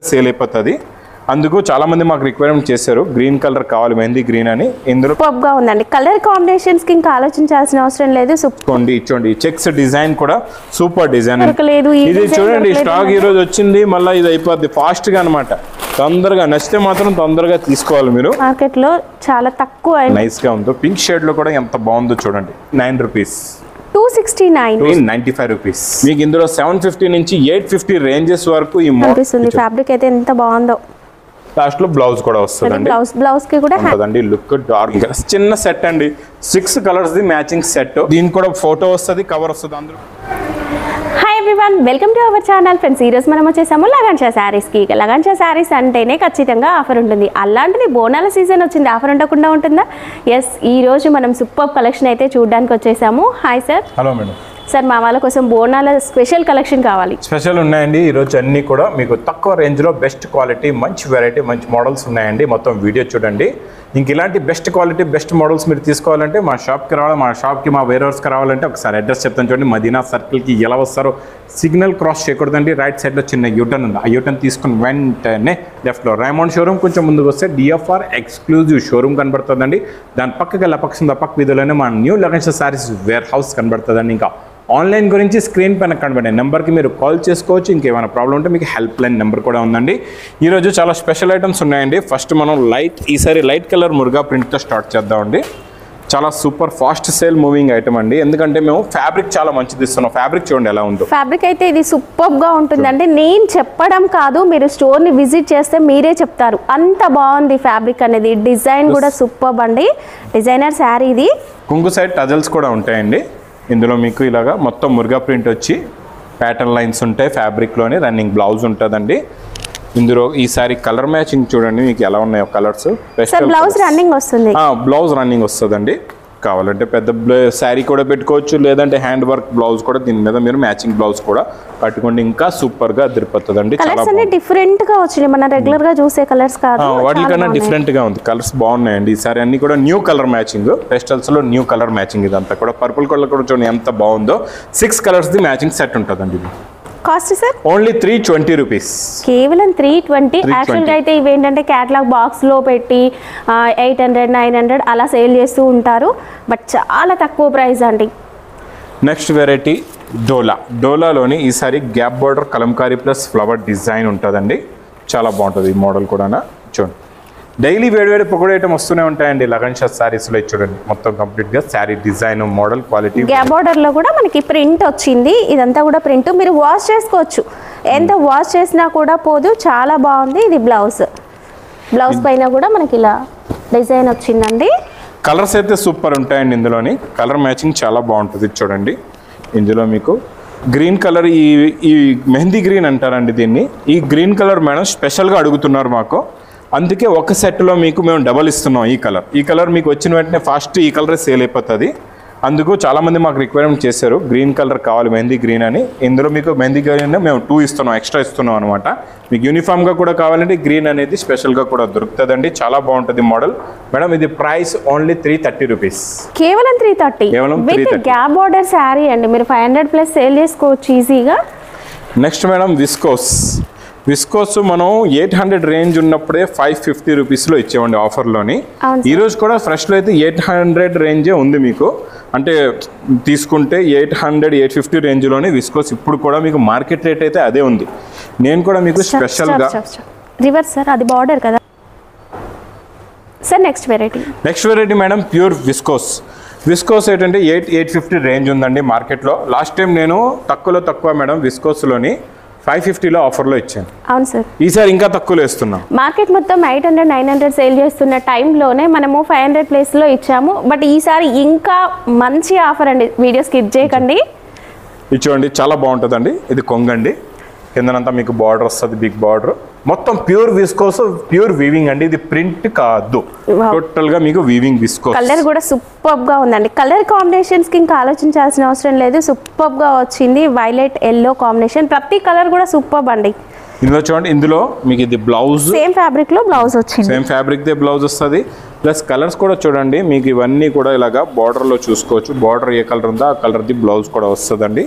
Sale అయిపోతుంది అందుకు చాలా మంది మాకు రిక్వైర్మెంట్ చేశారు గ్రీన్ కలర్ కావాలి మెహందీ గ్రీన్ అని ఇందులో సూపర్ గా ఉందండి కలర్ కాంబినేషన్స్ కి ఇంకా ఆలోచించాల్సిన అవసరం లేదు సూపర్ చూడండి ఇచ్చోండి చెక్స్ డిజైన్ కూడా సూపర్ డిజైన్ దొరకలేదు, ఈ ఇది design చూడండి దొరకలేదు స్టాక్ ఈ రోజు వచ్చింది మళ్ళీ ఇది అయిపోద్ది ఫాస్ట్ గా అనమాట తొందరగా నచ్చితే మాత్రం తొందరగా తీసుకోవాలి మీరు మార్కెట్ లో చాలా తక్కువ నైస్ గా ఉందో పింక్ షేడ్ లో కూడా ఎంత బాగుందో చూడండి nine rupees two sixty nine ninety five rupees మీకు ఇందులో సెవెన్ ఫిఫ్టీ నుంచి ఎయిట్ ఫిఫ్టీ రేంజెస్ వరకు ఈ అనిపిస్తుంది ఫ్యాబ్రిక్ అయితే ఎంత బాగుందో లాస్ట్ లో బ్లౌజ్ కూడా వస్తుందండి బ్లౌజ్ బ్లౌజ్ కి కూడా ఉంటుందండి లుక్ డార్క్ చిన్న సెట్ అండి సిక్స్ కలర్స్ ది మ్యాచింగ్ సెట్ దీనికి కూడా ఫోటో వస్తుంది కవర్ వస్తుంది అందులో hi everyone welcome to our channel friends ఈరోజు మనం వచ్చేసాము లగాన్షా శారీస్కి లగాన్షా శారీస్ అంటేనే ఖచ్చితంగా ఆఫర్ ఉంటుంది అలాంటిది బోనాల సీజన్ వచ్చింది ఆఫర్ ఉండకుండా ఉంటుందా ఎస్ ఈ రోజు మనం సూపర్ కలెక్షన్ అయితే చూడడానికి వచ్చేసాము hi sir hello madam sir మా వాళ్ళ కోసం బోనాల స్పెషల్ కలెక్షన్ కావాలి స్పెషల్ ఉన్నాయండి ఈరోజు అన్నీ కూడా మీకు తక్కువ రేంజ్లో బెస్ట్ క్వాలిటీ మంచి వెరైటీ మంచి మోడల్స్ ఉన్నాయండి మొత్తం వీడియో చూడండి ఇంక ఇలాంటి బెస్ట్ క్వాలిటీ బెస్ట్ మోడల్స్ మీరు తీసుకోవాలంటే మా షాప్కి రావాలి మా షాప్కి మా వేర్ హౌస్కి రావాలంటే ఒకసారి అడ్రస్ చెప్తాను చూడండి మదీనా సర్కిల్కి ఎలా వస్తారో సిగ్నల్ క్రాస్ చేయకూడదండి రైట్ సైడ్లో చిన్న యూటర్న్ ఉంది ఆ యూటర్న్ తీసుకుని వెంటనే లెఫ్ట్లో రైమౌండ్ షోరూమ్ కొంచెం ముందుకు వస్తే డిఎఫ్ఆర్ ఎక్స్క్లూజివ్ షోరూమ్ కనబడుతుందండి దాని పక్కకి వెళ్ళ పక్షం పక్క వీధిలోనే మా న్యూ లగన్స్ సారీస్ వేర్ హౌస్ కనబడుతుందండి ఇంకా ఆన్లైన్ గురించి స్క్రీన్ పైన కనబడే నెంబర్కి మీరు కాల్ చేసుకోవచ్చు ఇంకేమైనా ప్రాబ్లం ఉంటే మీకు హెల్ప్ లైన్ నెంబర్ కూడా ఉందండి ఈరోజు చాలా స్పెషల్ ఐటమ్స్ ఉన్నాయండి ఫస్ట్ మనం లైట్ ఈసారి లైట్ కలర్ మురుగా ప్రింట్తో స్టార్ట్ చేద్దామండి చాలా super fast sale moving item అండి ఎందుకంటే మేము ఫ్యాబ్రిక్ చాలా మంచిది ఇస్తున్నాం ఫ్యాబ్రిక్ చూడండి ఎలా ఉందో ఫ్యాబ్రిక్ అయితే ఇది సూపర్ గా ఉంటుందండి నేను చెప్పడం కాదు మీరు స్టోర్ ని విజిట్ చేస్తే మీరే చెప్తారు అంత బాగుంది ఫ్యాబ్రిక్ అనేది డిజైన్ కూడా సూపర్ అండి డిజైనర్ శారీ ఇది కుంగు సైడ్ టజల్స్ కూడా ఉంటాయండి ఇందులో మీకు ఇలాగా మొత్తం మురుగా ప్రింట్ వచ్చి ప్యాటర్న్ లైన్స్ ఉంటాయి ఫ్యాబ్రిక్లోనే రన్నింగ్ బ్లౌజ్ ఉంటుందండి ఇందులో ఈసారి కలర్ మ్యాచింగ్ చూడండి మీకు ఎలా ఉన్నాయో కలర్స్ సార్ బ్లౌజ్ రన్నింగ్ వస్తుంది బ్లౌజ్ రన్నింగ్ వస్తుందండి కావాలంటే పెద్ద శారీ కూడా పెట్టుకోవచ్చు లేదంటే హ్యాండ్ వర్క్ బ్లౌజ్ కూడా దీని మీద మీరు మ్యాచింగ్ బ్లౌజ్ కూడా కట్టుకోండి ఇంకా సూపర్ గా అదిరిపోతుందండి చాలా కలర్స్ అన్ని డిఫరెంట్ గా వచ్చినాయి మన రెగ్యులర్ గా చూసే కలర్స్ కాదు వాటికన్నా డిఫరెంట్ గా ఉంది కలర్స్ బాగున్నాయండి ఈసారి అన్ని కూడా న్యూ కలర్ మ్యాచింగ్ పెస్టల్స్ లో న్యూ కలర్ మ్యాచింగ్ ఇదంతా కూడా పర్పుల్ కలర్ కూడా చూడండి ఎంత బాగుందో సిక్స్ కలర్స్ ది మ్యాచింగ్ సెట్ ఉంటుందండి ఇది cost sir only three twenty rupees కేవలం త్రీ ట్వంటీ 320. యాక్చువల్గా అయితే ఇవి ఏంటంటే క్యాటలాగ్ బాక్స్లో పెట్టి ఎయిట్ హండ్రెడ్ నైన్ హండ్రెడ్ అలా సేల్ చేస్తూ ఉంటారు బట్ చాలా తక్కువ ప్రైస్ అండి నెక్స్ట్ వెరైటీ డోలా డోలాలోని ఈసారి gap border Kalamkari plus flower design ఉంటుందండి చాలా బాగుంటుంది ఈ మోడల్ కూడా చూడండి డైలీ వేడివేడి పొగడు ఐటమ్ వస్తూనే ఉంటాయండి లగన్ షాట్ శారీస్లో చూడండి మొత్తం కంప్లీట్గా sari design model quality gap బార్డర్లో కూడా మనకి ప్రింట్ వచ్చింది ఇదంతా కూడా ప్రింట్ మీరు వాష్ చేసుకోవచ్చు ఎంత వాష్ చేసినా కూడా పోదు చాలా బాగుంది ఇది బ్లౌజ్ బ్లౌజ్ పైన కూడా మనకి ఇలా డిజైన్ వచ్చిందండి కలర్స్ అయితే సూపర్ ఉంటాయండి ఇందులోని కలర్ మ్యాచింగ్ చాలా బాగుంటుంది చూడండి ఇందులో మీకు గ్రీన్ కలర్ ఈ ఈ మెహందీ గ్రీన్ అంటారండి దీన్ని ఈ గ్రీన్ కలర్ మేడం స్పెషల్గా అడుగుతున్నారు మాకు అందుకే ఒక సెట్లో మీకు మేము డబల్ ఇస్తున్నాం ఈ కలర్ ఈ కలర్ మీకు వచ్చిన వెంటనే ఫస్ట్ ఈ కలరే సేల్ అయిపోతుంది అందుకు చాలా మంది మాకు రిక్వైర్మెంట్ చేశారు గ్రీన్ కలర్ కావాలి మెహందీ గ్రీన్ అని ఇందులో మీకు మెహందీ గ్రీన్ మేము టూ ఇస్తున్నాం ఎక్స్ట్రా ఇస్తున్నాం అనమాట మీకు యూనిఫామ్గా కూడా కావాలంటే గ్రీన్ అనేది స్పెషల్గా కూడా దొరుకుతుందండి చాలా బాగుంటుంది మోడల్ మేడం ఇది price only three thirty rupees కేవలం త్రీ థర్టీ కేవలం విత్ 330. గ్యాప్ బార్డర్ శారీ అండి మీరు ఫైవ్ హండ్రెడ్ ప్లస్ సేల్ చేసుకోవచ్చు ఈజీగా నెక్స్ట్ మేడం విస్కోస్ విస్కోస్ మనం ఎయిట్ హండ్రెడ్ రేంజ్ ఉన్నప్పుడే ఫైవ్ ఫిఫ్టీ రూపీస్లో ఇచ్చేవండి ఆఫర్లోని అవును ఈ రోజు కూడా ఫ్రెష్లో అయితే ఎయిట్ హండ్రెడ్ రేంజే ఉంది మీకు అంటే తీసుకుంటే ఎయిట్ హండ్రెడ్ ఎయిట్ ఫిఫ్టీ రేంజ్లోనే విస్కోస్ ఇప్పుడు కూడా మీకు మార్కెట్ రేట్ అయితే అదే ఉంది నేను కూడా మీకు స్పెషల్గా రివర్స్ సార్ అది బార్డర్ కదా sir next variety next variety madam pure viscose viscose ఏంటంటే ఎయిట్ ఎయిట్ ఫిఫ్టీ రేంజ్ ఉందండి మార్కెట్లో లాస్ట్ టైం నేను తక్కువలో తక్కువ మేడం విస్కోస్లోని ఫైవ్ ఫిఫ్టీలో ఆఫర్లో ఇచ్చాను అవును సార్ ఈసారి ఇంకా తక్కువలో ఇస్తున్నాం మార్కెట్ మొత్తం eight hundred nine hundred sale చేస్తున్న టైంలోనే మనము ఫైవ్ హండ్రెడ్ ప్లేస్లో ఇచ్చాము బట్ ఈసారి ఇంకా మంచి ఆఫర్ అండి వీడియో స్కిప్ చేయకండి ఇది చూడండి చాలా బాగుంటుందండి ఇది కొంగండి కిందనంతా మీకు బార్డర్ వస్తుంది బిగ్ బార్డర్ మొత్తం ప్యూర్ విస్కోస్ ప్యూర్ వీవింగ్ అండి ఇది ప్రింట్ కాదు Wow. టోటల్ గా మీకు వీవింగ్ విస్కోస్ కలర్ కూడా సూపర్ గా ఉందండి కలర్ కాంబినేషన్స్ కి ఇంకా ఆలోచించాల్సిన అవసరం లేదు సూపర్ గా వచ్చింది వైలెట్ ఎల్లో కాంబినేషన్ ప్రతి కలర్ కూడా సూపర్ అండి ఇందులో చూడండి ఇందులో మీకు ఇది బ్లౌజ్ సేమ్ ఫ్యాబ్రిక్ లో బ్లౌజ్ వచ్చింది సేమ్ ఫ్యాబ్రిక్ దే బ్లౌజ్ వస్తుంది ప్లస్ కలర్స్ కూడా చూడండి మీకు ఇవన్నీ కూడా ఇలాగా border లో చూసుకోవచ్చు బార్డర్ ఏ కలర్ ఉందో ఆ కలర్ది బ్లౌజ్ కూడా వస్తుందండి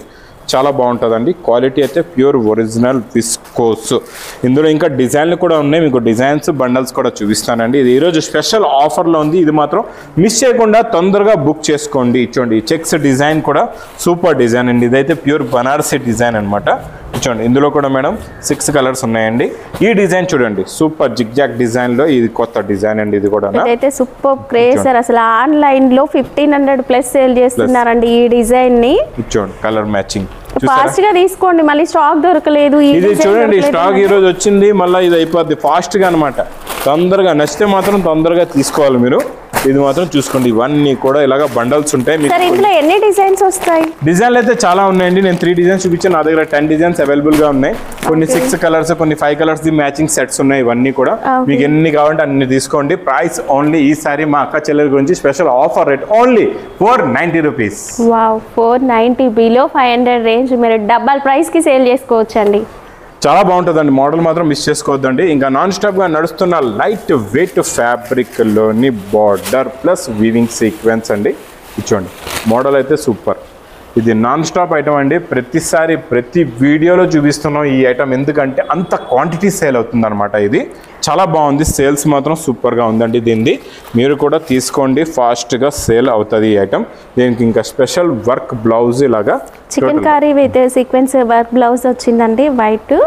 చాలా బాగుంటుందండి క్వాలిటీ అయితే ప్యూర్ ఒరిజినల్ విస్కోస్ ఇందులో ఇంకా డిజైన్లు కూడా ఉన్నాయి మీకు డిజైన్స్ బండల్స్ కూడా చూపిస్తానండి ఇది ఈరోజు స్పెషల్ ఆఫర్లో ఉంది ఇది మాత్రం మిస్ చేయకుండా తొందరగా బుక్ చేసుకోండి ఇచ్చోండి చెక్స్ డిజైన్ కూడా సూపర్ డిజైన్ అండి ఇదైతే ప్యూర్ బనారసీ డిజైన్ అనమాట చూడండి ఇందులో కూడా మేడం సిక్స్ కలర్స్ ఉన్నాయండి ఈ డిజైన్ చూడండి సూపర్ జిగ్జాక్ డిజైన్ లో ఇది కొత్త డిజైన్ అండి ఇది కూడా ఇదైతే సూపర్ క్రేజర్ అసలు ఆన్లైన్ లో ఫిఫ్టీన్ హండ్రెడ్ ప్లస్ సేల్ చేస్తున్నారండి ఈ డిజైన్ ని చూడండి కలర్ మ్యాచింగ్ చూసారా ఫాస్ట్ గా తీసుకోండి మళ్ళీ స్టాక్ దొరకలేదు ఈ ఇది design చూడండి దొరకలేదు స్టాక్ ఈ రోజు వచ్చింది మళ్ళీ ఇది అయిపోద్ది ఫాస్ట్ గా అనమాట తొందరగా నచ్చితే మాత్రం తొందరగా తీసుకోవాలి మీరు ఇది మాత్రం చూసుకోండి ఇవన్నీ కూడా ఇలాగ బండల్స్ ఉంటాయి మీకు సార్ ఇందులో ఎన్ని డిజైన్స్ వస్తాయి డిజైన్లు అయితే చాలా ఉన్నాయండి నేను త్రీ డిజైన్స్ చూపించాను నా దగ్గర టెన్ డిజైన్స్ అవైలబుల్ గా ఉన్నాయి కొన్ని సిక్స్ కలర్స్ కొన్ని ఫైవ్ కలర్స్ ది మ్యాచింగ్ సెట్స్ ఉన్నాయి ఇవన్నీ కూడా Okay. మీకు ఎన్ని కావాలంటే అన్ని తీసుకోండి ప్రైస్ ఓన్లీ ఈసారి మా అక్క చెల్లెల గురించి special offer rate only four ninety rupees wow four ninety below five hundred range మీరు డబల్ ప్రైస్ కి సేల్ చేసుకోవచ్చండి చాలా బాగుంటుందండి మోడల్ మాత్రం మిస్ చేసుకోవద్దండి ఇంకా నాన్ స్టాప్ గా నడుస్తున్న లైట్ వెయిట్ ఫ్యాబ్రిక్ లోని బార్డర్ ప్లస్ వీవింగ్ సీక్వెన్స్ అండి ఇచ్చోండి మోడల్ అయితే సూపర్ ఇది నాన్ స్టాప్ ఐటమ్ అండి ప్రతిసారి ప్రతి వీడియోలో చూపిస్తున్నాం ఈ ఐటమ్ ఎందుకంటే అంత క్వాంటిటీ సేల్ అవుతుంది అనమాట ఇది చాలా బాగుంది సేల్స్ మాత్రం సూపర్గా ఉందండి దీనిది మీరు కూడా తీసుకోండి ఫాస్ట్గా సేల్ అవుతుంది ఈ ఐటమ్ దీనికి ఇంకా స్పెషల్ వర్క్ బ్లౌజ్ ఇలాగా chicken total- curry with sequence work blouse వచ్చిందండి వైట్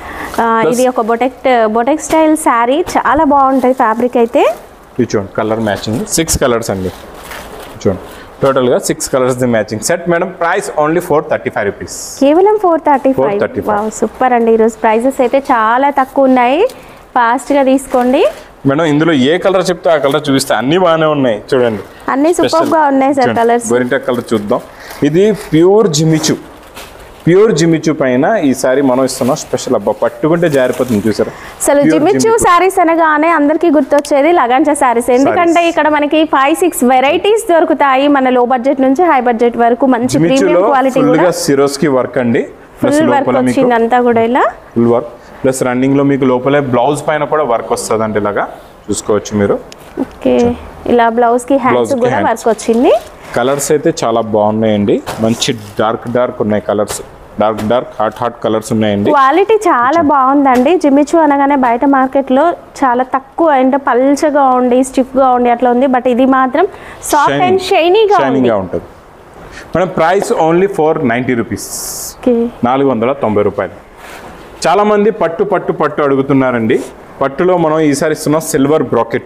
ఇది ఒక బొటెక్ బొటెక్ స్టైల్ శారీ చాలా బాగుంటుంది ఫ్యాబ్రిక్ అయితే ఇది చూడండి కలర్ మ్యాచింగ్ సిక్స్ కలర్స్ అండి చూడండి టోటల్గా సిక్స్ కలర్స్ ది matching set madam price only four thirty five rupees కేవలం ఫోర్ థర్టీ ఫైవ్ 435. సూపర్ అండి ఈరోజు ప్రైజెస్ అయితే చాలా తక్కువ ఉన్నాయి ఫాస్ట్గా తీసుకోండి మేడం ఇందులో ఏ కలర్ చెప్తే ఆ కలర్ చూపిస్తే అన్ని బాగానే ఉన్నాయి చూడండి అన్ని సూపర్గా ఉన్నాయి సార్ కలర్స్ గోరింటా కలర్ చూద్దాం ఇది ప్యూర్ జిమిచు ప్యూర్ జిమిచు పైన ఈసారి మనం ఇస్తున్నాం స్పెషల్ అబ్బా పట్టుకుంటే జారిపోతుంది చూసారా అసలు Pure జిమిచ్చు జిమిచు. శారీస్ అనగానే అందరికీ గుర్తొచ్చేది లగాంచా శారీస్ ఎందుకంటే ఇక్కడ మనకి ఫైవ్ సిక్స్ వెరైటీస్ దొరుకుతాయి మన లో బడ్జెట్ నుంచి హై బడ్జెట్ వరకు మంచి ప్రీమియం జిమిచులో క్వాలిటీ ఫుల్ కూడా గా సిరోస్ కి వర్క్ అండి ప్లస్ ఫుల్ వర్క్ లోపల మీకు వచ్చింది అంతా కూడా ఇలా ఫుల్ వర్క్ ప్లస్ రన్నింగ్ లో మీకు లోపలే బ్లౌజ్ పైన కూడా వర్క్ వస్తుంది అండి ఇలాగా చూసుకోవచ్చు మీరు ఓకే ఇలా బ్లౌజ్ కి హ్యాండ్స్ Blouse కి కూడా hands. వర్క్ వచ్చింది కలర్స్ అయితే చాలా బాగున్నాయండి మంచి డార్క్ డార్క్ ఉన్నాయి colours dark dark hot hot colours ఉన్నాయండి క్వాలిటీ చాలా బాగుందండి జిమిచు అనగానే బయట మార్కెట్లో చాలా తక్కువ అంటే పల్చగా ఉండి స్టిఫ్ గా ఉండి అట్లా ఉంది బట్ ఇది మాత్రం సాఫ్ట్ అండ్ షైనీగా ఉంది షైనింగ్ గా ఉంటుంది madam price only four ninety rupees okay నాలుగు వందల తొంభై రూపాయలు చాలా మంది పట్టు పట్టు పట్టు అడుగుతున్నారండి పట్టులో మనం ఈసారి ఇస్తున్నాం సిల్వర్ బ్రాకెట్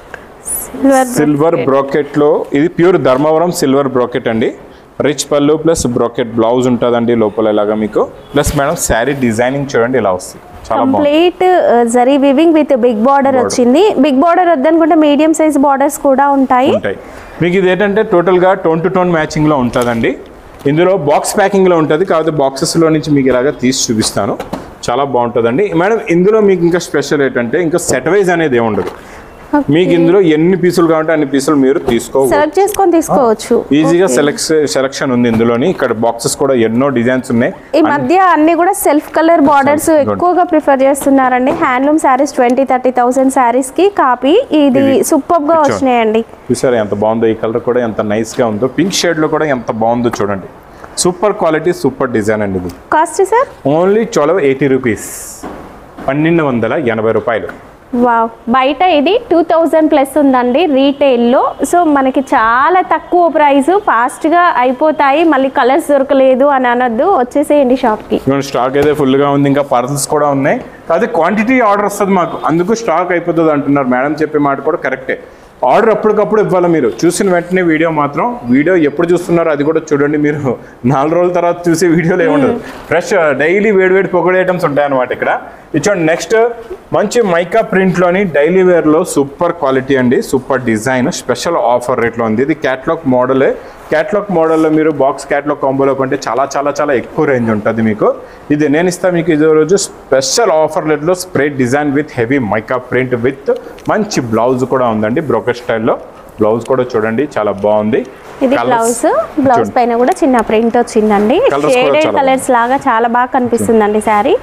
సిల్వర్ బ్రాకెట్ లో ఇది ప్యూర్ ధర్మవరం సిల్వర్ బ్రాకెట్ అండి రిచ్ పళ్ళు ప్లస్ బ్రాకెట్ బ్లౌజ్ ఉంటుందండి లోపల ఇలాగా మీకు ప్లస్ మేడం శారీ డిజైనింగ్ చూడండి ఇలా వస్తుంది చాలా బాగుంది complete zari weaving with big border వచ్చింది బిగ్ బార్డర్ వద్దనుకుంటే మీడియం సైజ్ బార్డర్స్ కూడా ఉంటాయి ఉంటాయి మీకు ఇది ఏంటంటే టోటల్గా టోన్ టు టోన్ మ్యాచింగ్లో ఉంటుందండి ఇందులో బాక్స్ ప్యాకింగ్లో ఉంటుంది కాకపోతే బాక్సెస్లో నుంచి మీకు ఇలాగా తీసి చూపిస్తాను చాలా బాగుంటుందండి మేడం ఇందులో మీకు ఇంకా స్పెషల్ ఏంటంటే ఇంకా సెట్ వైజ్ అనేది ఏమి ఉండదు మీకు ఇందులో ఎన్ని పీసులు కావాలంటే అన్ని పీసులు మీరు తీసుకోవచ్చు సెలెక్ట్ చేసుకొని తీసుకోవచ్చు ఈజీగా Okay. సెలెక్ట్ సెలెక్షన్ ఉంది ఇందులోని ఇక్కడ బాక్సెస్ కూడా ఎన్నో డిజైన్స్ ఉన్నాయి ఈ మధ్య అన్ని కూడా సెల్ఫ్ కలర్ బార్డర్స్ Good. ఎక్కువగా ప్రిఫర్ చేస్తున్నారండి handloom saris twenty thirty thousand saris కి కాపీ ఇది ఇది సూపర్ గా కూర్చోండి. వచ్చినాయండి చూసారా ఎంత బాగుందో ఈ కలర్ కూడా ఎంత nice గా ఉందో పింక్ షేడ్లో కూడా ఎంత బాగుందో చూడండి సూపర్ క్వాలిటీ సూపర్ డిజైన్ అండి ఇది cost sir only twelve eighty rupees పన్నెండు వందల ఎనభై రూపాయలు వావ్ బయట ఇది టూ థౌజండ్ ప్లస్ ఉందండి రీటైల్లో సో మనకి చాలా తక్కువ ప్రైస్ ఫాస్ట్గా అయిపోతాయి మళ్ళీ కలర్స్ దొరకలేదు అని అనొద్దు వచ్చేసేయండి షాప్కి ఇదిగోండి స్టాక్ అయితే ఫుల్గా ఉంది ఇంకా పార్సల్స్ కూడా ఉన్నాయి కాకపోతే క్వాంటిటీ ఆర్డర్ వస్తుంది మాకు అందుకు స్టాక్ అయిపోతుంది అంటున్నారు మేడం చెప్పే మాట కూడా కరెక్టే ఆర్డర్ అప్పటికప్పుడు ఇవ్వాలి మీరు చూసిన వెంటనే వీడియో మాత్రం వీడియో ఎప్పుడు చూస్తున్నారో అది కూడా చూడండి మీరు నాలుగు రోజుల తర్వాత చూసే వీడియోలో ఏముండదు ఫ్రెష్ డైలీ వేడి వేడి పొగడి ఐటమ్స్ ఉంటాయన్నమాట ఇక్కడ ఇచ్చోండి నెక్స్ట్ మంచి మైకా ప్రింట్లోని డైలీ వేర్లో సూపర్ క్వాలిటీ అండి సూపర్ డిజైన్ స్పెషల్ ఆఫర్ రేట్లో ఉంది ఇది క్యాట్లాగ్ మోడలే క్యాట్లాగ్ మోడల్లో మీరు బాక్స్ క్యాట్లాగ్ కాంబోలో కొంటే చాలా చాలా చాలా ఎక్కువ రేంజ్ ఉంటుంది మీకు ఇది నేను ఇస్తాను మీకు ఇది రోజు స్పెషల్ ఆఫర్ రేట్లో spray design with heavy mica print with మంచి బ్లౌజ్ కూడా ఉందండి బ్రోకెట్ స్టైల్లో బ్లౌజ్ కూడా చూడండి చాలా బాగుంది ఇది Colours బ్లౌజ్ బ్లౌజ్ చూడండి. పైన కూడా చిన్న ప్రింట్ వచ్చిందండి Colours కూడా షేడెడ్ చాలా కలర్స్ లాగా చాలా బాగా కనిపిస్తుందండి శారీ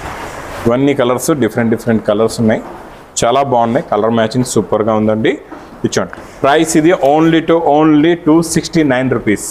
ఇవన్నీ కలర్స్ డిఫరెంట్ డిఫరెంట్ కలర్స్ ఉన్నాయి చాలా బాగున్నాయి కలర్ మ్యాచింగ్ సూపర్గా ఉందండి ఇచ్చోండి ప్రైస్ ఇది only to only two sixty nine rupees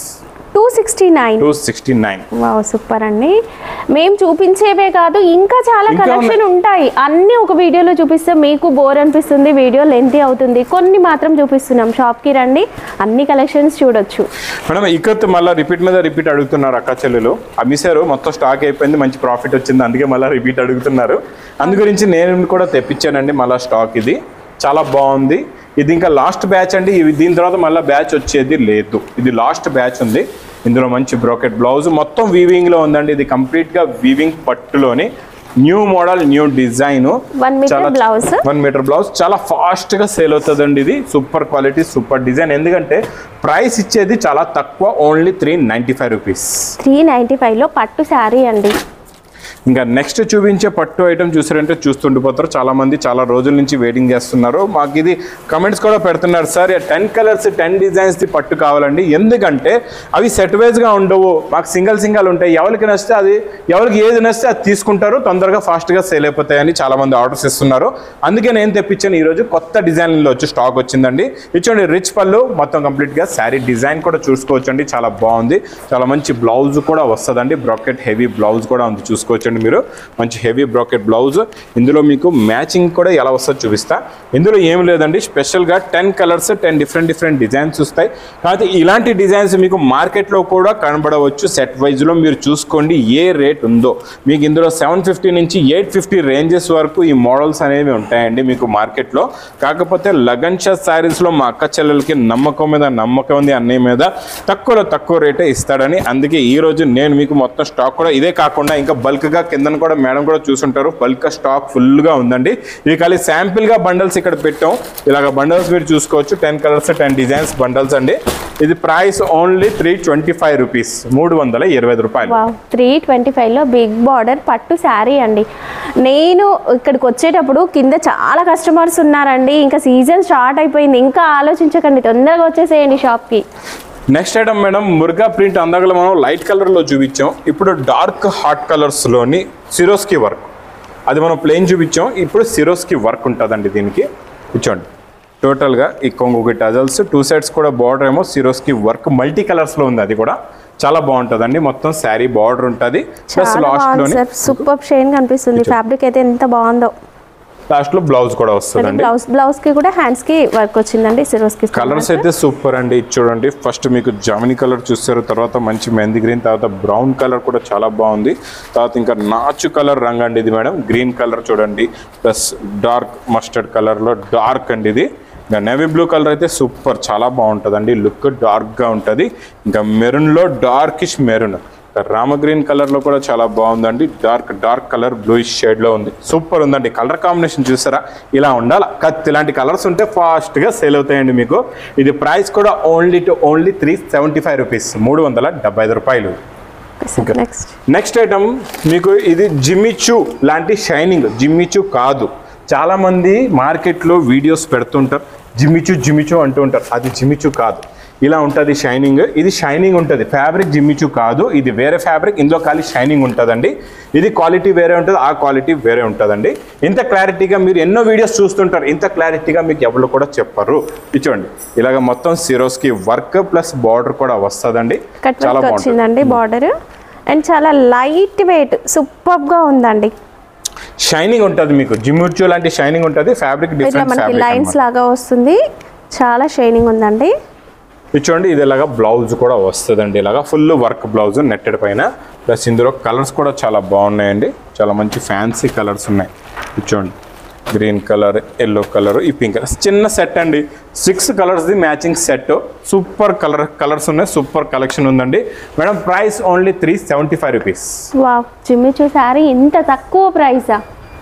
two sixty nine two sixty nine wow super అండి మేము చూపించేవే కాదు ఇంకా చాలా ఇంకా కలెక్షన్ ఉంటాయి అన్ని ఒక వీడియోలో చూపిస్తే మీకు బోర్ అనిపిస్తుంది వీడియో లెంతీ అవుతుంది కొన్ని మాత్రం చూపిస్తున్నాం షాప్కి రండి అన్ని కలెక్షన్స్ చూడొచ్చు మేడం ఇక్కత్ మళ్ళీ రిపీట్ మీద రిపీట్ అడుగుతున్నారు అక్క చెల్లెలు అమ్మిసారు మొత్తం స్టాక్ అయిపోయింది మంచి ప్రాఫిట్ వచ్చింది అందుకే మళ్ళీ రిపీట్ అడుగుతున్నారు అందు గురించి నేను కూడా తెప్పించానండి మళ్ళీ స్టాక్ ఇది చాలా బాగుంది ఇది ఇంకా లాస్ట్ బ్యాచ్ అండి ఇవి దీని తర్వాత మళ్ళీ బ్యాచ్ వచ్చేది లేదు ఇది లాస్ట్ బ్యాచ్ ఉంది ఇందులో మంచి బ్రోకెట్ బ్లౌజ్ మొత్తం వీవింగ్లో ఉందండి ఇది కంప్లీట్గా వీవింగ్ పట్టులోని new model new design One meter blouse. One metre blouse చాలా ఫాస్ట్ గా సేల్ అవుతుందండి ఇది సూపర్ క్వాలిటీ సూపర్ డిజైన్ ఎందుకంటే ప్రైస్ ఇచ్చేది చాలా తక్కువ only three ninety five rupees three ninety ఫైవ్లో పట్టు శారీ అండి ఇంకా నెక్స్ట్ చూపించే పట్టు ఐటమ్ చూసారంటే చూస్తుండిపోతారు చాలా మంది చాలా రోజుల నుంచి వెయిటింగ్ చేస్తున్నారు మాకు ఇది కమెంట్స్ కూడా పెడుతున్నారు sir ten colours ten designs ది పట్టు కావాలండి ఎందుకంటే అవి సెట్ వైజ్ గా ఉండవు మాకు సింగల్ సింగల్ ఉంటాయి ఎవరికి నచ్చితే అది ఎవరికి ఏది నచ్చితే అది తీసుకుంటారు తొందరగా ఫాస్ట్ గా సేల్ అయిపోతాయని చాలా మంది ఆర్డర్స్ ఇస్తున్నారు అందుకే నేను తెప్పించాను ఈ రోజు కొత్త డిజైన్లో వచ్చి స్టాక్ వచ్చిందండి ఇచ్చండి రిచ్ పళ్ళు మొత్తం కంప్లీట్ గా శారీ డిజైన్ కూడా చూసుకోవచ్చండి చాలా బాగుంది చాలా మంచి బ్లౌజ్ కూడా వస్తుందండి బ్రాకెట్ హెవీ బ్లౌజ్ కూడా ఉంది చూసుకోవచ్చండి మీరు మంచి హెవీ బ్రాకెట్ బ్లౌజ్ ఇందులో మీకు మ్యాచింగ్ కూడా ఎలా వస్తుందో చూపిస్తా ఇందులో ఏం లేదండి స్పెషల్గా ten colours ten different different designs వస్తాయి కాకపోతే ఇలాంటి డిజైన్స్ మీకు మార్కెట్లో కూడా కనబడవచ్చు సెట్ వైజ్లో మీరు చూసుకోండి ఏ రేట్ ఉందో మీకు ఇందులో సెవెన్ ఫిఫ్టీ నుంచి ఎయిట్ ఫిఫ్టీ రేంజెస్ వరకు ఈ మోడల్స్ అనేవి ఉంటాయండి మీకు మార్కెట్లో కాకపోతే లగన్ షా శారీస్లో మా అక్క చెల్లెలకి నమ్మకం మీద నమ్మకం ఉంది అన్నయ్య మీద తక్కువలో తక్కువ రేటే ఇస్తాడని అందుకే ఈ రోజు నేను మీకు మొత్తం స్టాక్ కూడా ఇదే కాకుండా ఇంకా బల్క్గా కిందన కూడా మేడం కూడా చూసుంటారు బల్క్ స్టాక్ ఫుల్గా ఉందండి ఇది ఖాళీ శాంపిల్గా బండల్స్ ఇక్కడ పెట్టాం ఇలాగ బండల్స్ మీరు చూసుకోవచ్చు ten colours ten designs bundles అండి ఇది price only three twenty five rupees మూడు వందల ఇరవై ఐదు రూపాయలు వావ్ త్రీ ట్వంటీ ఫైవ్లో బిగ్ బార్డర్ పట్టు శారీ అండి నేను ఇక్కడికి వచ్చేటప్పుడు కింద చాలా కస్టమర్స్ ఉన్నారండి ఇంకా సీజన్ స్టార్ట్ అయిపోయింది ఇంకా ఆలోచించకండి తొందరగా వచ్చేసేయండి షాప్కి నెక్స్ట్ ఐటమ్ మేడం మురుగా ప్రింట్ అందాకలో మనం లైట్ కలర్లో చూపించాం ఇప్పుడు డార్క్ హాట్ కలర్స్లోని సిరోస్కి వర్క్ అది మనం ప్లెయిన్ చూపించాం ఇప్పుడు సిరోస్కి వర్క్ ఉంటుందండి దీనికి ఇచ్చోండి టోటల్గా ఈ కొంగు టజల్స్ టూ సైడ్స్ కూడా బార్డర్ ఏమో సిరోస్కి వర్క్ మల్టీ కలర్స్లో ఉంది అది కూడా చాలా బాగుంటుందండి మొత్తం శారీ బార్డర్ ఉంటుంది ప్లస్ చాలా బాగుంది లాస్ట్లోని సార్ సూపర్ షైన్ కనిపిస్తుంది ఫ్యాబ్రిక్ అయితే ఎంత బాగుందో లాస్ట్లో బ్లౌజ్ కూడా వస్తుందండి బ్లౌజ్ బ్లౌజ్ కి కూడా హ్యాండ్స్ కి వర్క్ వచ్చిందండి సిరోస్ కి కలర్స్ అయితే సూపర్ అండి ఇది చూడండి ఫస్ట్ మీకు జామినీ కలర్ చూస్తారు తర్వాత మంచి మెహందీ గ్రీన్ తర్వాత బ్రౌన్ కలర్ కూడా చాలా బాగుంది తర్వాత ఇంకా నాచు కలర్ రంగు అండి ఇది మేడం గ్రీన్ కలర్ చూడండి ప్లస్ డార్క్ మస్టర్డ్ కలర్లో డార్క్ అండి ఇది ఇంకా నేవీ బ్లూ కలర్ అయితే సూపర్ చాలా బాగుంటుందండి లుక్ డార్క్గా ఉంటుంది ఇంకా మెరూన్లో darkish maroon Rama green colour లో కూడా చాలా బాగుందండి dark dark colour bluish shade లో ఉంది సూపర్ ఉందండి కలర్ కాంబినేషన్ చూసారా ఇలా ఉండాలి కత్ ఇలాంటి కలర్స్ ఉంటే ఫాస్ట్ గా సేల్ అవుతాయండి మీకు ఇది ప్రైస్ కూడా only to only three seventy five rupees మూడు వందల డెబ్బై ఐదు రూపాయలు నెక్స్ట్ నెక్స్ట్ ఐటమ్ మీకు ఇది జిమ్మిచు లాంటి షైనింగ్ జిమ్మిచు కాదు చాలా మంది మార్కెట్లో వీడియోస్ పెడుతుంటారు జిమ్మిచు జిమ్మిచు అంటూ ఉంటారు అది జిమ్మిచు కాదు ఇలా ఉంటుంది షైనింగ్ ఇది షైనింగ్ ఉంటుంది ఫ్యాబ్రిక్ జిమ్మిచు కాదు ఇది వేరే ఫ్యాబ్రిక్ ఇందులో ఖాళీ షైనింగ్ ఉంటుందండి ఇది క్వాలిటీ వేరే ఉంటుంది ఆ క్వాలిటీ వేరే ఉంటుందండి ఇంత క్లారిటీగా మీరు ఎన్నో వీడియోస్ చూస్తుంటారు ఇంత క్లారిటీగా మీకు ఎవరు కూడా చెప్పరు ఇచ్చోండి ఇలాగ మొత్తం సిరోస్కి వర్క్ ప్లస్ బార్డర్ కూడా వస్తుందండి కట్ చాలా వర్క్ బాగుంటుంది వచ్చిందండి బార్డర్ అండ్ చాలా లైట్ వెయిట్ సూపర్ గా ఉందండి షైనింగ్ ఉంటుంది మీకు జిమ్ముర్చు లాంటి షైనింగ్ ఉంటుంది ఫ్యాబ్రిక్ ఇట్లా డిఫరెంట్ మనకి ఫ్యాబ్రిక్ లైన్స్ లాగా వస్తుంది చాలా షైనింగ్ ఉందండి ఇది చూడండి ఇది ఇలాగా బ్లౌజ్ కూడా వస్తుందండి ఇలాగా ఫుల్ వర్క్ బ్లౌజ్ నెట్టెడ్ పైన ప్లస్ ఇందులో కలర్స్ కూడా చాలా బాగున్నాయండి చాలా మంచి ఫ్యాన్సీ కలర్స్ ఉన్నాయి ఇది చూడండి గ్రీన్ కలర్ ఎల్లో కలర్ ఈ పింక్ కలర్ చిన్న సెట్ అండి సిక్స్ కలర్స్ది matching set super colour colours ఉన్నాయి సూపర్ కలెక్షన్ ఉందండి madam price only three seventy five rupees wow Jimmy Choo sari ఇంత తక్కువ ప్రైసా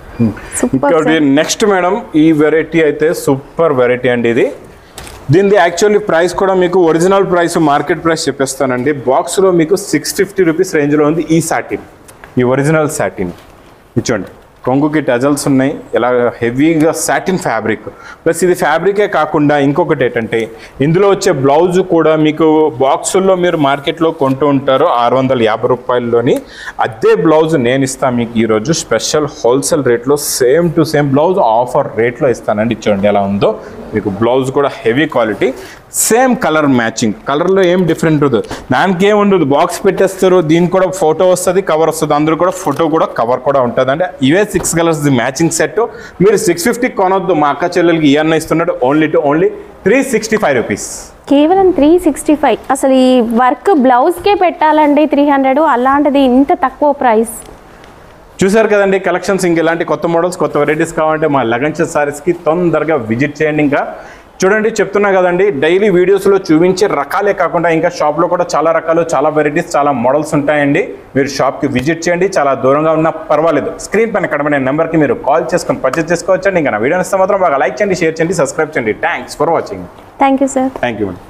సూపర్ ఇంకోటి నెక్స్ట్ మేడం ఈ వెరైటీ అయితే సూపర్ వెరైటీ అండి ఇది దీనిది యాక్చువల్లీ ప్రైస్ కూడా మీకు ఒరిజినల్ ప్రైస్ మార్కెట్ ప్రైస్ చెప్పేస్తానండి బాక్స్లో మీకు సిక్స్ ఫిఫ్టీ రూపీస్ రేంజ్లో ఉంది ఈ సాటిన్ ఈ ఒరిజినల్ సాటిన్ ఇచ్చోండి కొంగుకి టజల్స్ ఉన్నాయి ఇలా హెవీగా సాటిన్ ఫ్యాబ్రిక్ ప్లస్ ఇది ఫ్యాబ్రికే కాకుండా ఇంకొకటి ఏంటంటే ఇందులో వచ్చే బ్లౌజ్ కూడా మీకు బాక్సుల్లో మీరు మార్కెట్లో కొంటూ ఉంటారు ఆరు వందల యాభై రూపాయల్లోని అదే బ్లౌజ్ నేను ఇస్తాను మీకు ఈరోజు స్పెషల్ హోల్సేల్ రేట్లో same to same blouse offer రేట్లో ఇస్తానండి చూడండి ఎలా ఉందో మీకు బ్లౌజ్ కూడా heavy quality same colour matching కలర్లో ఏం డిఫరెంట్ ఉండదు దానికి ఏం ఉండదు బాక్స్ పెట్టేస్తారు దీనికి కూడా ఫోటో వస్తుంది కవర్ వస్తుంది అందరూ కూడా ఫోటో కూడా కవర్ కూడా ఉంటుంది అంటే ఇవే సిక్స్ కలర్స్ మ్యాచింగ్ సెట్ మీరు సిక్స్ ఫిఫ్టీ కొనొద్దు మా అక్క చెల్లెలకి ఈఎన్ఐ ఇస్తున్నాడు only to only three sixty five rupees కేవలం త్రీ సిక్స్టీ ఫైవ్ అసలు ఈ వర్క్ బ్లౌజ్కే పెట్టాలండి త్రీ హండ్రెడ్ అలాంటిది ఇంత తక్కువ ప్రైస్ చూసారు కదండి కలెక్షన్స్ ఇంక ఇలాంటి కొత్త మోడల్స్ కొత్త వెరైటీస్ కావాలంటే మా లగంచ సారీస్కి తొందరగా విజిట్ చేయండి ఇంకా చూడండి చెప్తున్నా కదండి డైలీ వీడియోస్లో చూపించే రకాలే కాకుండా ఇంకా షాప్లో కూడా చాలా రకాలు చాలా వెరైటీస్ చాలా మోడల్స్ ఉంటాయండి మీరు షాప్కి విజిట్ చేయండి చాలా దూరంగా ఉన్నా పర్వాలేదు స్క్రీన్ పైన కనబడే నెంబర్కి మీరు కాల్ చేసుకొని పర్చేస్ చేసుకోవచ్చండి ఇంకా నా వీడియోని ఇస్తే మాత్రం బాగా లైక్ చేయండి షేర్ చేయండి సబ్స్క్రైబ్ చేయండి thanks for watching thank you sir thank you madam